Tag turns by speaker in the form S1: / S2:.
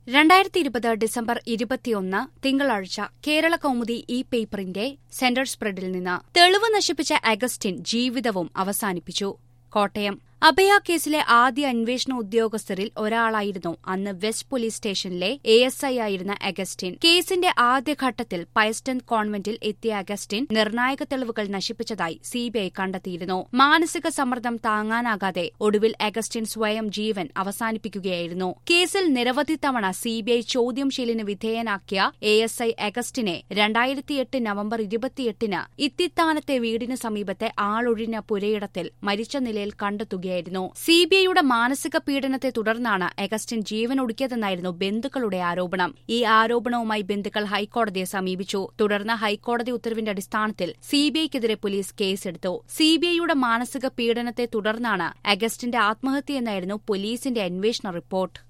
S1: രണ്ടായിരത്തി ഇരുപത് ഡിസംബർ ഇരുപത്തിയൊന്ന് തിങ്കളാഴ്ച കേരള കൗമുദി ഇ പേപ്പറിന്റെ സെന്റർ സ്പ്രെഡിൽ നിന്ന് തെളിവ് നശിപ്പിച്ച അഗസ്റ്റിൻ ജീവിതവും അവസാനിപ്പിച്ചു കോട്ടയം അഭയ കേസിലെ ആദ്യ അന്വേഷണ ഉദ്യോഗസ്ഥരിൽ ഒരാളായിരുന്നു അന്ന് വെസ്റ്റ് പോലീസ് സ്റ്റേഷനിലെ എ എസ് ഐ ആയിരുന്ന അഗസ്റ്റിൻ കേസിന്റെ ആദ്യഘട്ടത്തിൽ പയസ്റ്റൺ കോൺവെന്റിൽ എത്തിയ അഗസ്റ്റിൻ നിർണായക തെളിവുകൾ നശിപ്പിച്ചതായി സിബിഐ കണ്ടെത്തിയിരുന്നു മാനസിക സമ്മർദ്ദം താങ്ങാനാകാതെ ഒടുവിൽ അഗസ്റ്റിൻ സ്വയം ജീവൻ അവസാനിപ്പിക്കുകയായിരുന്നു കേസിൽ നിരവധി തവണ സിബിഐ ചോദ്യം ചെയ്യലിന് വിധേയനാക്കിയ എ എസ് ഐ അഗസ്റ്റിനെ രണ്ടായിരത്തിയെട്ട് നവംബർ ഇരുപത്തിയെട്ടിന് ഇത്തിത്താനത്തെ വീടിന് സമീപത്തെ ആളൊഴിഞ്ഞ പുരയിടത്തിൽ മരിച്ച നിലയിൽ കണ്ടെത്തുകയായിരുന്നു സിബിഐയുടെ മാനസിക പീഡനത്തെ തുടർന്നാണ് അഗസ്റ്റിൻ ജീവനൊടുക്കിയതെന്നായിരുന്നു ബന്ധുക്കളുടെ ആരോപണം ഈ ആരോപണവുമായി ബന്ധുക്കൾ ഹൈക്കോടതിയെ സമീപിച്ചു തുടർന്ന് ഹൈക്കോടതി ഉത്തരവിന്റെ അടിസ്ഥാനത്തിൽ സിബിഐക്കെതിരെ പോലീസ് കേസെടുത്തു സിബിഐയുടെ മാനസിക പീഡനത്തെ തുടർന്നാണ് അഗസ്റ്റിന്റെ ആത്മഹത്യയെന്നായിരുന്നു പോലീസിന്റെ അന്വേഷണ റിപ്പോർട്ട്